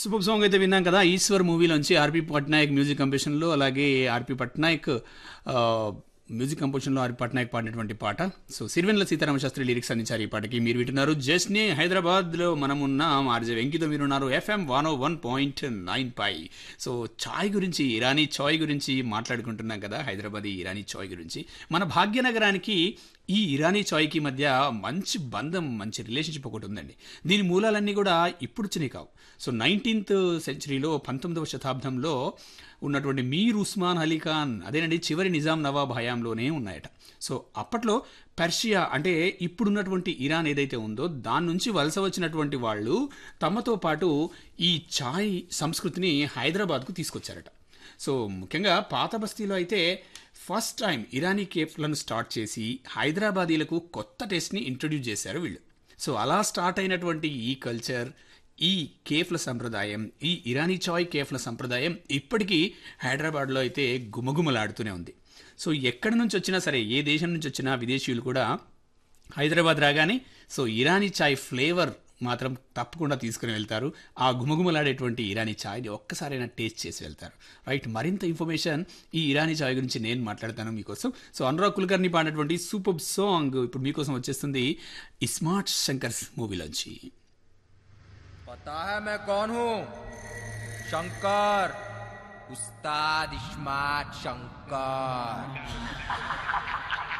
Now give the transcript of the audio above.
super song అయితే విన్నాం కదా ఈశ్వర్ మూవీలోంచి ఆర్పి పట్నాయక్ మ్యూజిక్ కంపోజిషన్లో అలాగే ఆర్పి పట్నాయక్ ఆ, మ్యూజిక్ కంపోజిషన్లో ఆర్పి పట్నాయక్ పాడినటువంటి పాట సో సిరివెన్ల సీతారామ శాస్త్రి లిరిక్స్ అందించారు ఈ పాటకి మీరు వింటున్నారు జస్ని హైదరాబాద్లో మనం ఉన్నాం ఆర్జే వెంకితో మీరున్నారు FM one O one point nine పై సో చాయ్ గురించి ఇరానీ చాయ్ గురించి మాట్లాడుకుంటున్నాం కదా హైదరాబాద్ ఇరానీ చాయ్ గురించి మన భాగ్యనగరానికి ఈ ఇరానీ చాయ్కి మధ్య మంచి బంధం మంచి రిలేషన్షిప్ ఒకటి ఉందండి దీని మూలాలన్నీ కూడా ఇప్పుడు వచ్చినాయి కావు సో నైన్టీన్త్ సెంచరీలో పంతొమ్మిదవ శతాబ్దంలో ఉన్నటువంటి మీర్ ఉస్మాన్ అలీ ఖాన్ అదేనండి చివరి నిజాం నవాబ్ హయాంలోనే ఉన్నాయట సో అప్పట్లో పర్షియా అంటే ఇప్పుడున్నటువంటి ఇరాన్ ఏదైతే ఉందో దాని నుంచి వలస వచ్చినటువంటి వాళ్ళు తమతో పాటు ఈ చాయ్ సంస్కృతిని హైదరాబాద్కు తీసుకొచ్చారట సో ముఖ్యంగా పాత బస్తీలో అయితే ఫస్ట్ టైం ఇరానీ కేఫ్లను స్టార్ట్ చేసి హైదరాబాదీలకు కొత్త టేస్ట్ని ఇంట్రడ్యూస్ చేశారు వీళ్ళు సో అలా స్టార్ట్ అయినటువంటి ఈ కల్చర్ ఈ కేఫ్ల సంప్రదాయం ఈ ఇరానీ చాయ్ కేఫ్ల సంప్రదాయం ఇప్పటికీ హైదరాబాద్లో అయితే గుమగుమలాడుతూనే ఉంది సో ఎక్కడి నుంచి వచ్చినా సరే ఏ దేశం నుంచి వచ్చినా విదేశీయులు కూడా హైదరాబాద్ రాగానే సో ఇరానీ చాయ్ ఫ్లేవర్ మాత్రం తప్పకుండా తీసుకుని వెళ్తారు ఆ గుమగుమలాడేటువంటి ఇరానీ చాయ్ని ఒక్కసారైనా టేస్ట్ చేసి వెళ్తారు రైట్ మరింత ఇన్ఫర్మేషన్ ఈ ఇరానీ చాయ్ గురించి నేను మాట్లాడతాను మీకోసం సో అనురాగ్ కుల్కర్ని పాడినటువంటి సూపర్ సాంగ్ ఇప్పుడు మీకోసం వచ్చేస్తుంది ఇస్మార్ట్ శంకర్స్ మూవీలోంచి पता है मैं कौन हूँ शंकर उस्ताद इस्मार्ट शंकर